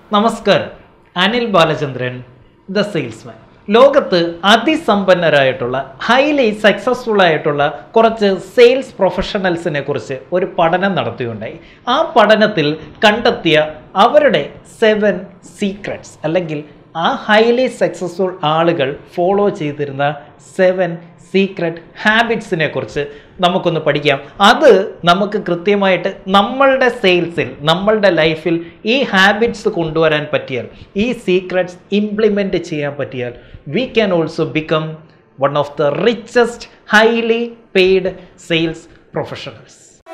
നമസ്കാരം Anil Balachandran the salesman ലോകത്ത് അതിസമ്പന്നരായിട്ടുള്ള highly successful ആയിട്ടുള്ള കുറച്ച് സെയിൽസ് പ്രൊഫഷണൽസിനെ കുറിച്ച് ഒരു പഠനം നടത്തുകയുണ്ടായി ആ പഠനത്തിൽ കണ്ടെത്തിയ അവരുടെ സെവൻ സീക്രട്സ് അല്ലെങ്കിൽ ആ ഹൈലി സക്സസ്ഫുൾ ആളുകൾ ഫോളോ ചെയ്തിരുന്ന സെവൻ സീക്രട്ട് ഹാബിറ്റ്സിനെ കുറിച്ച് നമുക്കൊന്ന് പഠിക്കാം അത് നമുക്ക് കൃത്യമായിട്ട് നമ്മളുടെ സെയിൽസിൽ നമ്മളുടെ ലൈഫിൽ ഈ ഹാബിറ്റ്സ് കൊണ്ടുവരാൻ പറ്റിയാൽ ഈ സീക്രട്സ് ഇംപ്ലിമെൻ്റ് ചെയ്യാൻ പറ്റിയാൽ we can also become one of the richest highly paid sales professionals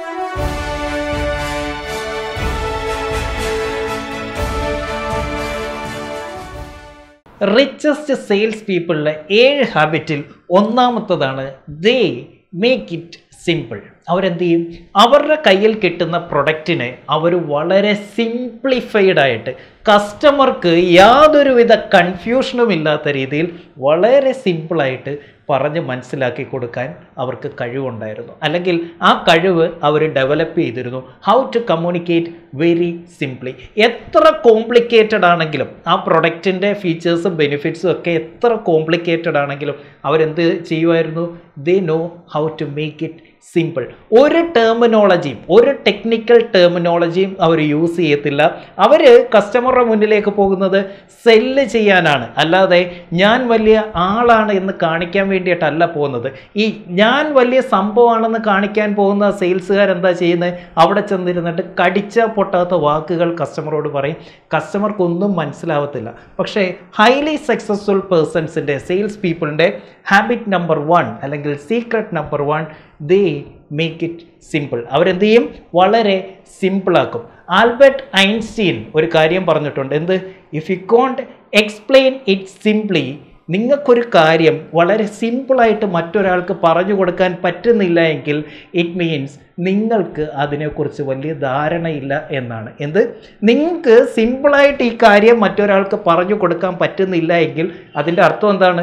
richest sales പീപ്പിളിലെ ഏഴ് ഹാബിറ്റിൽ ഒന്നാമത്തതാണ് ദേ മേക്ക് ഇറ്റ് സിമ്പിൾ അവരെന്ത് ചെയ്യും അവരുടെ കയ്യിൽ കിട്ടുന്ന പ്രൊഡക്റ്റിനെ അവർ വളരെ സിംപ്ലിഫൈഡ് ആയിട്ട് കസ്റ്റമർക്ക് യാതൊരുവിധ കൺഫ്യൂഷനും ഇല്ലാത്ത രീതിയിൽ വളരെ സിമ്പിളായിട്ട് പറഞ്ഞ് മനസ്സിലാക്കി കൊടുക്കാൻ അവർക്ക് കഴിവുണ്ടായിരുന്നു അല്ലെങ്കിൽ ആ കഴിവ് അവർ ഡെവലപ്പ് ചെയ്തിരുന്നു how to communicate very simply എത്ര കോംപ്ലിക്കേറ്റഡ് ആണെങ്കിലും ആ പ്രൊഡക്റ്റിൻ്റെ ഫീച്ചേഴ്സും ബെനിഫിറ്റ്സും ഒക്കെ എത്ര കോംപ്ലിക്കേറ്റഡ് ആണെങ്കിലും അവരെന്ത് ചെയ്യുമായിരുന്നു they know how to make it simple ഒരു ടെർമിനോളജിയും ഒരു ടെക്നിക്കൽ ടെർമിനോളജിയും അവർ യൂസ് ചെയ്യത്തില്ല അവർ കസ്റ്റമറുടെ മുന്നിലേക്ക് പോകുന്നത് സെല്ല് ചെയ്യാനാണ് അല്ലാതെ ഞാൻ വലിയ ആളാണ് എന്ന് കാണിക്കാൻ വേണ്ടിയിട്ടല്ല പോകുന്നത് ഈ ഞാൻ വലിയ സംഭവമാണെന്ന് കാണിക്കാൻ പോകുന്ന സെയിൽസുകാർ എന്താ ചെയ്യുന്നത് അവിടെ ചെന്നിരുന്നിട്ട് കടിച്ച പൊട്ടാത്ത വാക്കുകൾ കസ്റ്റമറോട് പറയും കസ്റ്റമർക്കൊന്നും മനസ്സിലാവത്തില്ല പക്ഷേ ഹൈലി സക്സസ്ഫുൾ പേഴ്സൺസിൻ്റെ സെയിൽസ് പീപ്പിളിൻ്റെ ഹാബിറ്റ് നമ്പർ വൺ അല്ലെങ്കിൽ secret number one they make it simple അവരെന്ത് ചെയ്യും വളരെ സിമ്പിളാക്കും ആൽബർട്ട് ഐൻസ്റ്റീൻ ഒരു കാര്യം പറഞ്ഞിട്ടുണ്ട് എന്ത് if you can't explain it simply നിങ്ങൾക്കൊരു കാര്യം വളരെ സിമ്പിളായിട്ട് മറ്റൊരാൾക്ക് പറഞ്ഞു കൊടുക്കാൻ പറ്റുന്നില്ല എങ്കിൽ ഇറ്റ് മീൻസ് നിങ്ങൾക്ക് അതിനെക്കുറിച്ച് വലിയ ധാരണയില്ല എന്നാണ് എന്ത് നിങ്ങൾക്ക് സിമ്പിളായിട്ട് ഈ കാര്യം മറ്റൊരാൾക്ക് പറഞ്ഞു കൊടുക്കാൻ പറ്റുന്നില്ല എങ്കിൽ അതിൻ്റെ അർത്ഥം എന്താണ്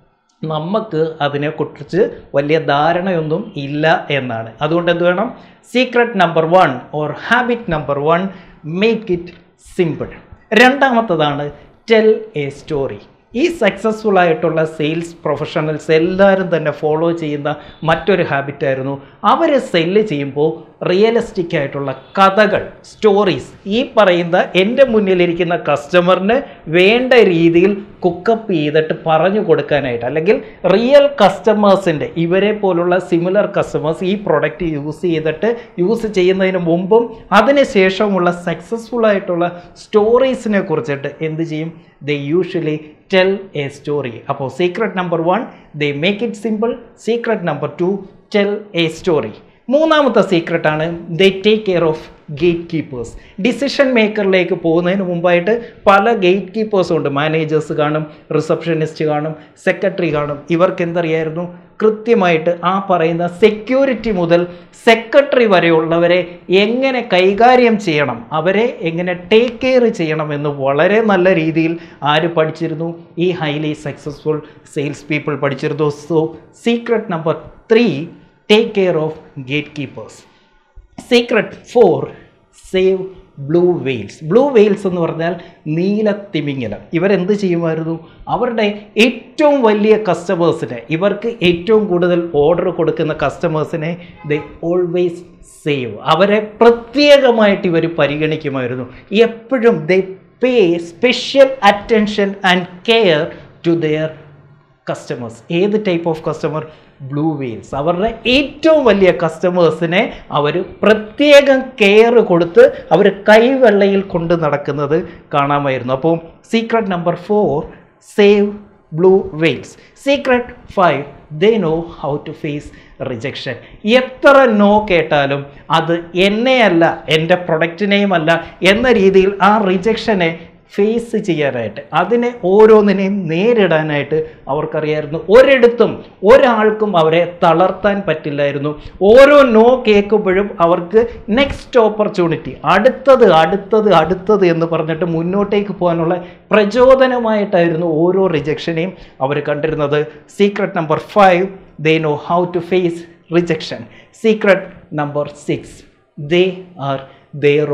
നമുക്ക് അതിനെക്കുറിച്ച് വലിയ ധാരണയൊന്നും ഇല്ല എന്നാണ് അതുകൊണ്ട് എന്ത് വേണം secret number one or habit number one make it simple രണ്ടാമത്തതാണ് ടെൽ എ സ്റ്റോറി ഈ സക്സസ്ഫുൾ ആയിട്ടുള്ള സെയിൽസ് പ്രൊഫഷണൽസ് എല്ലാവരും തന്നെ ഫോളോ ചെയ്യുന്ന മറ്റൊരു ഹാബിറ്റായിരുന്നു അവർ സെല്ല് ചെയ്യുമ്പോൾ റിയലിസ്റ്റിക് ആയിട്ടുള്ള കഥകൾ സ്റ്റോറീസ് ഈ പറയുന്ന എൻ്റെ മുന്നിലിരിക്കുന്ന കസ്റ്റമറിന് വേണ്ട രീതിയിൽ കുക്കപ്പ് ചെയ്തിട്ട് പറഞ്ഞു കൊടുക്കാനായിട്ട് അല്ലെങ്കിൽ റിയൽ കസ്റ്റമേഴ്സിൻ്റെ ഇവരെ പോലുള്ള സിമിലർ കസ്റ്റമേഴ്സ് ഈ പ്രൊഡക്റ്റ് യൂസ് ചെയ്തിട്ട് യൂസ് ചെയ്യുന്നതിന് മുമ്പും അതിനുശേഷമുള്ള സക്സസ്ഫുൾ ആയിട്ടുള്ള സ്റ്റോറീസിനെ കുറിച്ചിട്ട് എന്ത് ചെയ്യും they usually tell a story അപ്പോൾ secret number one they make it simple secret number two tell a story മൂന്നാമത്തെ സീക്രട്ടാണ് they take care of gatekeepers decision മേക്കറിലേക്ക് പോകുന്നതിന് മുമ്പായിട്ട് പല ഗേറ്റ് കീപ്പേഴ്സും ഉണ്ട് മാനേജേഴ്സ് കാണും റിസപ്ഷനിസ്റ്റ് കാണും സെക്രട്ടറി കാണും ഇവർക്ക് എന്തറിയായിരുന്നു കൃത്യമായിട്ട് ആ പറയുന്ന സെക്യൂരിറ്റി മുതൽ സെക്രട്ടറി വരെയുള്ളവരെ എങ്ങനെ കൈകാര്യം ചെയ്യണം അവരെ എങ്ങനെ ടേക്ക് കെയർ ചെയ്യണം എന്ന് വളരെ നല്ല രീതിയിൽ ആര് പഠിച്ചിരുന്നു ഈ ഹൈലി സക്സസ്ഫുൾ സെയിൽസ് പീപ്പിൾ പഠിച്ചിരുന്നു so secret number three take care of gatekeepers secret four save blue whales blue whales എന്ന് പറഞ്ഞാൽ നീലത്തിമിങ്ങലം ഇവരെന്ത് ചെയ്യുമായിരുന്നു അവരുടെ ഏറ്റവും വലിയ കസ്റ്റമേഴ്സിനെ ഇവർക്ക് ഏറ്റവും കൂടുതൽ ഓർഡർ കൊടുക്കുന്ന കസ്റ്റമേഴ്സിനെ ദ ഓൾവേസ് സേവ് അവരെ പ്രത്യേകമായിട്ട് ഇവർ പരിഗണിക്കുമായിരുന്നു എപ്പോഴും they pay special attention and care to their customers ഏത് type of customer blue whales അവരുടെ ഏറ്റവും വലിയ കസ്റ്റമേഴ്സിനെ അവർ പ്രത്യേകം കെയർ കൊടുത്ത് അവർ കൈവെള്ളയിൽ കൊണ്ട് നടക്കുന്നത് കാണാമായിരുന്നു അപ്പോൾ secret number four save blue whales secret five they know how to face rejection എത്ര നോ കേട്ടാലും അത് എന്നെയല്ല എൻ്റെ പ്രൊഡക്റ്റിനെയും അല്ല എന്ന രീതിയിൽ ആ റിജക്ഷനെ ഫേസ് ചെയ്യാനായിട്ട് അതിനെ ഓരോന്നിനെയും നേരിടാനായിട്ട് അവർക്കറിയായിരുന്നു ഒരിടത്തും ഒരാൾക്കും അവരെ തളർത്താൻ പറ്റില്ലായിരുന്നു ഓരോ നോ കേൾക്കുമ്പോഴും അവർക്ക് നെക്സ്റ്റ് ഓപ്പർച്യൂണിറ്റി അടുത്തത് അടുത്തത് അടുത്തത് എന്ന് പറഞ്ഞിട്ട് മുന്നോട്ടേക്ക് പോകാനുള്ള പ്രചോദനമായിട്ടായിരുന്നു ഓരോ റിജക്ഷനെയും അവർ കണ്ടിരുന്നത് secret number five they know how to face rejection secret number six they are their own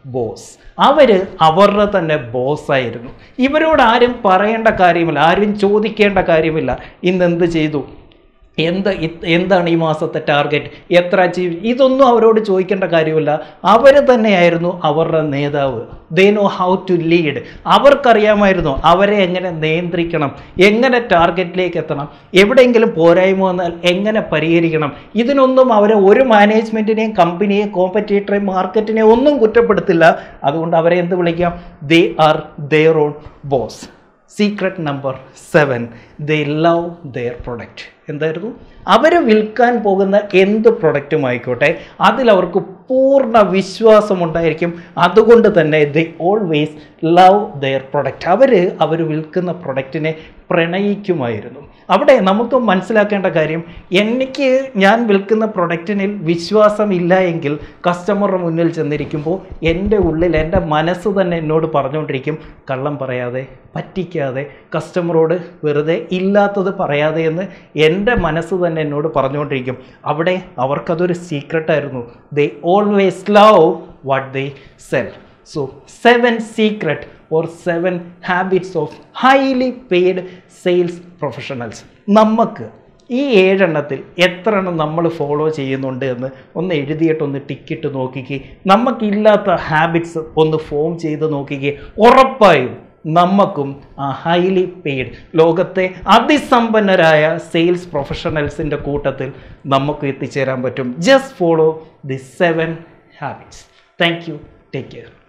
boss അവർ അവരുടെ തന്നെ ബോസായിരുന്നു ഇവരോട് ആരും പറയേണ്ട കാര്യമില്ല ആരും ചോദിക്കേണ്ട കാര്യമില്ല ഇന്ന് എന്ത് ചെയ്തു എന്ത് ഇത് എന്താണ് ഈ മാസത്തെ ടാർഗറ്റ് എത്ര അച്ചീവ് ഇതൊന്നും അവരോട് ചോദിക്കേണ്ട കാര്യമില്ല അവർ തന്നെയായിരുന്നു അവരുടെ നേതാവ് they know how to lead അവർക്കറിയാമായിരുന്നു അവരെ എങ്ങനെ നിയന്ത്രിക്കണം എങ്ങനെ ടാർഗറ്റിലേക്ക് എത്തണം എവിടെയെങ്കിലും പോരായ്മ വന്നാൽ എങ്ങനെ പരിഹരിക്കണം ഇതിനൊന്നും അവരെ ഒരു മാനേജ്മെൻറ്റിനെയും കമ്പനിയെയും കോമ്പറ്റേറ്ററെയും മാർക്കറ്റിനെയും ഒന്നും കുറ്റപ്പെടുത്തില്ല അതുകൊണ്ട് അവരെ എന്ത് വിളിക്കാം they are their own boss secret number seven they love their product എന്തായിരുന്നു അവർ വിൽക്കാൻ പോകുന്ന എന്ത് പ്രൊഡക്റ്റും ആയിക്കോട്ടെ അതിൽ അവർക്ക് പൂർണ്ണ വിശ്വാസമുണ്ടായിരിക്കും അതുകൊണ്ട് തന്നെ they always love their product അവർ അവർ വിൽക്കുന്ന പ്രൊഡക്റ്റിനെ പ്രണയിക്കുമായിരുന്നു അവിടെ നമുക്ക് മനസ്സിലാക്കേണ്ട കാര്യം എനിക്ക് ഞാൻ വിൽക്കുന്ന പ്രൊഡക്റ്റിനിൽ വിശ്വാസമില്ല എങ്കിൽ കസ്റ്റമറുടെ മുന്നിൽ ചെന്നിരിക്കുമ്പോൾ എൻ്റെ ഉള്ളിൽ എൻ്റെ മനസ്സ് തന്നെ എന്നോട് പറഞ്ഞുകൊണ്ടിരിക്കും കള്ളം പറയാതെ പറ്റിക്കാതെ കസ്റ്റമറോട് വെറുതെ ഇല്ലാത്തത് പറയാതെ എന്ന് എൻ്റെ മനസ്സ് തന്നെ എന്നോട് പറഞ്ഞുകൊണ്ടിരിക്കും അവിടെ അവർക്കതൊരു സീക്രട്ടായിരുന്നു they always love what they sell so seven secret or seven habits of highly paid sales professionals നമുക്ക് ഈ ഏഴെണ്ണത്തിൽ എത്ര എണ്ണം നമ്മൾ ഫോളോ ചെയ്യുന്നുണ്ട് എന്ന് ഒന്ന് എഴുതിയിട്ടൊന്ന് ടിക്കിട്ട് നോക്കിക്കേ നമുക്കില്ലാത്ത ഹാബിറ്റ്സ് ഒന്ന് ഫോം ചെയ്ത് നോക്കിക്കേ ഉറപ്പായും നമുക്കും ആ ഹൈലി പെയ്ഡ് ലോകത്തെ അതിസമ്പന്നരായ സെയിൽസ് പ്രൊഫഷണൽസിൻ്റെ കൂട്ടത്തിൽ നമുക്ക് എത്തിച്ചേരാൻ പറ്റും just follow the seven habits thank you take care